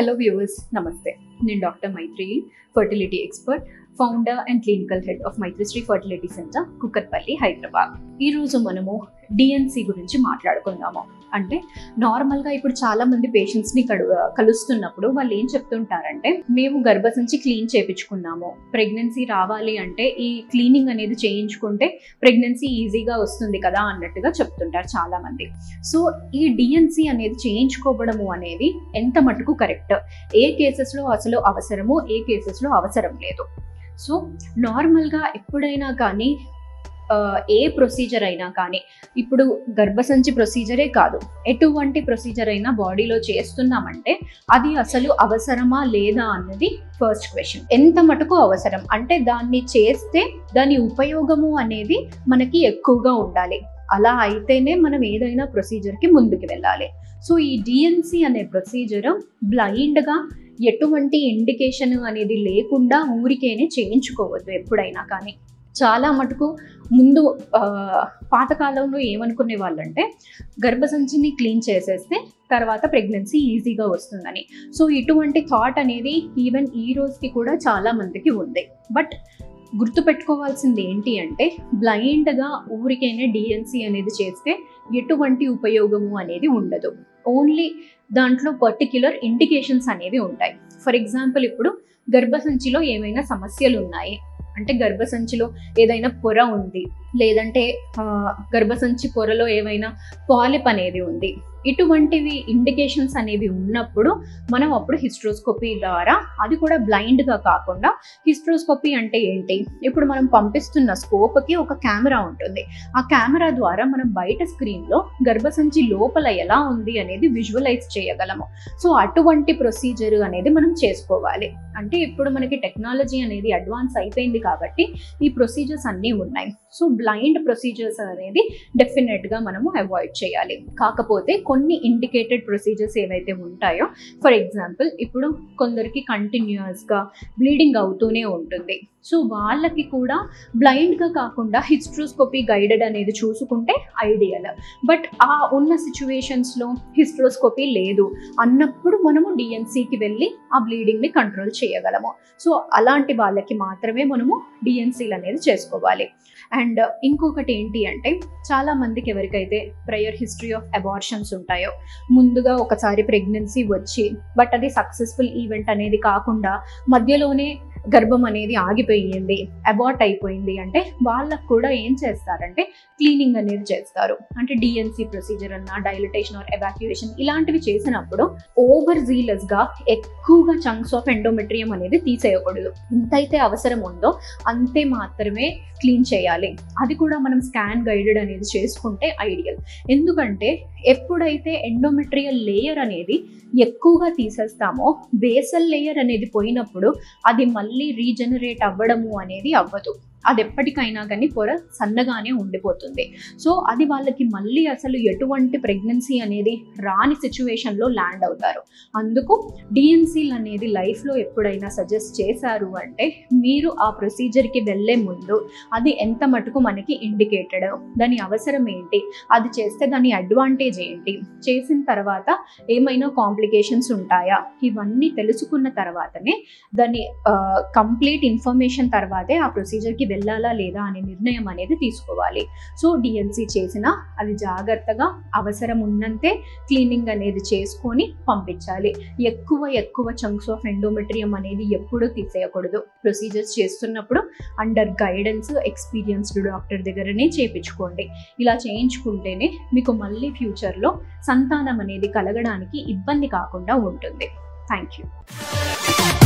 hello viewers నమస్తే నేను doctor Maitri fertility expert founder and clinical head of Maitrishri fertility centre Kukatpally Hyderabad ఈరోజు మనము డిఎన్సి గురించి మాట్లాడుకుందాము అంటే నార్మల్గా ఇప్పుడు చాలా మంది పేషెంట్స్ని కడు కలుస్తున్నప్పుడు వాళ్ళు ఏం చెప్తుంటారంటే మేము గర్భసంచి క్లీన్ చేయించుకున్నాము ప్రెగ్నెన్సీ రావాలి అంటే ఈ క్లీనింగ్ అనేది చేయించుకుంటే ప్రెగ్నెన్సీ ఈజీగా వస్తుంది కదా అన్నట్టుగా చెప్తుంటారు చాలా మంది సో ఈ డిఎన్సి అనేది చేయించుకోవడము అనేది ఎంత మటుకు కరెక్ట్ ఏ కేసెస్లో అసలు అవసరము ఏ కేసెస్లో అవసరం లేదు సో నార్మల్గా ఎప్పుడైనా కానీ ఆ, ఏ ప్రొసీజర్ అయినా కానీ ఇప్పుడు గర్భసంచి ప్రొసీజరే కాదు ఎటువంటి ప్రొసీజర్ అయినా బాడీలో చేస్తున్నామంటే అది అసలు అవసరమా లేదా అన్నది ఫస్ట్ క్వశ్చన్ ఎంత మటుకు అవసరం అంటే దాన్ని చేస్తే దాని ఉపయోగము అనేది మనకి ఎక్కువగా ఉండాలి అలా అయితేనే మనం ఏదైనా ప్రొసీజర్కి ముందుకు వెళ్ళాలి సో ఈ డిఎన్సి అనే ప్రొసీజర్ బ్లైండ్గా ఎటువంటి ఇండికేషన్ అనేది లేకుండా ఊరికేనే చేయించుకోవద్దు ఎప్పుడైనా కానీ చాలా మటుకు ముందు ఆ, పాతకాలంలో ఏమనుకునే వాళ్ళంటే గర్భసంచిని క్లీన్ చేసేస్తే తర్వాత ప్రెగ్నెన్సీ ఈజీగా వస్తుందని సో ఇటువంటి థాట్ అనేది ఈవెన్ ఈ రోజుకి కూడా చాలా మందికి ఉంది బట్ గుర్తుపెట్టుకోవాల్సింది ఏంటి అంటే బ్లైండ్గా ఊరికైనా డిఎన్సి అనేది చేస్తే ఎటువంటి ఉపయోగము అనేది ఉండదు ఓన్లీ దాంట్లో పర్టిక్యులర్ ఇండికేషన్స్ అనేవి ఉంటాయి ఫర్ ఎగ్జాంపుల్ ఇప్పుడు గర్భసంచిలో ఏమైనా సమస్యలు ఉన్నాయి అంటే గర్భసంచిలో ఏదైనా పొర ఉంది లేదంటే ఆ, గర్భసంచి పొరలో ఏమైనా పాలిప్ అనేది ఉంది ఇటువంటివి ఇండికేషన్స్ అనేవి ఉన్నప్పుడు మనం అప్పుడు హిస్ట్రోస్కోపీ ద్వారా అది కూడా బ్లైండ్గా కాకుండా హిస్ట్రోస్కోపీ అంటే ఏంటి ఇప్పుడు మనం పంపిస్తున్న స్కోప్కి ఒక కెమెరా ఉంటుంది ఆ కెమెరా ద్వారా మనం బయట స్క్రీన్లో గర్భసంచి లోపల ఎలా ఉంది అనేది విజువలైజ్ చేయగలము సో అటువంటి ప్రొసీజర్ అనేది మనం చేసుకోవాలి అంటే ఇప్పుడు మనకి టెక్నాలజీ అనేది అడ్వాన్స్ అయిపోయింది కాబట్టి ఈ ప్రొసీజర్స్ అన్నీ ఉన్నాయి సో బ్లైండ్ ప్రొసీజర్స్ అనేది డెఫినెట్గా మనము అవాయిడ్ చేయాలి కాకపోతే కొన్ని ఇండికేటెడ్ ప్రొసీజర్స్ ఏవైతే ఉంటాయో ఫర్ ఎగ్జాంపుల్ ఇప్పుడు కొందరికి కంటిన్యూస్గా బ్లీడింగ్ అవుతూనే ఉంటుంది సో వాళ్ళకి కూడా బ్లైండ్గా కాకుండా హిస్ట్రోస్కోపీ గైడెడ్ అనేది చూసుకుంటే ఐడియల్ బట్ ఆ ఉన్న సిచ్యువేషన్స్లో హిస్ట్రోస్కోపీ లేదు అన్నప్పుడు మనము డిఎన్సీకి వెళ్ళి ఆ బ్లీడింగ్ని కంట్రోల్ చేయగలము సో అలాంటి వాళ్ళకి మాత్రమే మనము డిఎన్సీలు అనేది చేసుకోవాలి అండ్ ఇంకొకటి ఏంటి అంటే చాలా మందికి ఎవరికైతే ప్రయర్ హిస్టరీ ఆఫ్ అబార్షన్స్ ఉంటాయో ముందుగా ఒకసారి ప్రెగ్నెన్సీ వచ్చి బట్ అది సక్సెస్ఫుల్ ఈవెంట్ అనేది కాకుండా మధ్యలోనే గర్భం అనేది ఆగిపోయింది అబార్ట్ అయిపోయింది అంటే వాళ్ళకు కూడా ఏం చేస్తారంటే క్లీనింగ్ అనేది చేస్తారు అంటే డిఎన్సి ప్రొసీజర్ అన్న డైలిటేషన్ ఆర్ ఎవాక్యుయేషన్ ఇలాంటివి చేసినప్పుడు ఓవర్ జీలస్గా ఎక్కువగా చంక్స్ ఆఫ్ ఎండోమెట్రియం అనేది తీసేయకూడదు ఎంతైతే అవసరం ఉందో అంతే మాత్రమే క్లీన్ చేయాలి అది కూడా మనం స్కాన్ గైడెడ్ అనేది చేసుకుంటే ఐడియల్ ఎందుకంటే ఎప్పుడైతే ఎండోమెట్రియల్ లేయర్ అనేది ఎక్కువగా తీసేస్తామో బేసల్ లేయర్ అనేది పోయినప్పుడు అది మళ్ళీ రీజనరేట్ అవ్వడము అనేది అవ్వదు అది ఎప్పటికైనా కానీ పొర సన్నగానే ఉండిపోతుంది సో అది వాళ్ళకి మళ్ళీ అసలు ఎటువంటి ప్రెగ్నెన్సీ అనేది రాని సిచ్యువేషన్లో ల్యాండ్ అవుతారు అందుకు డిఎన్సీలు అనేది లైఫ్లో ఎప్పుడైనా సజెస్ట్ చేశారు అంటే మీరు ఆ ప్రొసీజర్కి వెళ్ళే ముందు అది ఎంత మటుకు మనకి ఇండికేటెడ్ దాని అవసరం ఏంటి అది చేస్తే దాని అడ్వాంటేజ్ ఏంటి చేసిన తర్వాత ఏమైనా కాంప్లికేషన్స్ ఉంటాయా ఇవన్నీ తెలుసుకున్న తర్వాతనే దాని కంప్లీట్ ఇన్ఫర్మేషన్ తర్వాతే ఆ ప్రొసీజర్కి వెళ్ళాలా లేదా అనే నిర్ణయం అనేది తీసుకోవాలి సో డిఎన్సి చేసిన అది జాగ్రత్తగా అవసరం ఉన్నంతే క్లీనింగ్ అనేది చేసుకొని పంపించాలి ఎక్కువ ఎక్కువ చంక్స్ ఆఫ్ ఎండోమెట్రియం అనేది ఎప్పుడూ తీసేయకూడదు ప్రొసీజర్స్ చేస్తున్నప్పుడు అండర్ గైడెన్స్ ఎక్స్పీరియన్స్డ్ డాక్టర్ దగ్గరనే చేయించుకోండి ఇలా చేయించుకుంటేనే మీకు మళ్ళీ ఫ్యూచర్లో సంతానం అనేది కలగడానికి ఇబ్బంది కాకుండా ఉంటుంది థ్యాంక్ యూ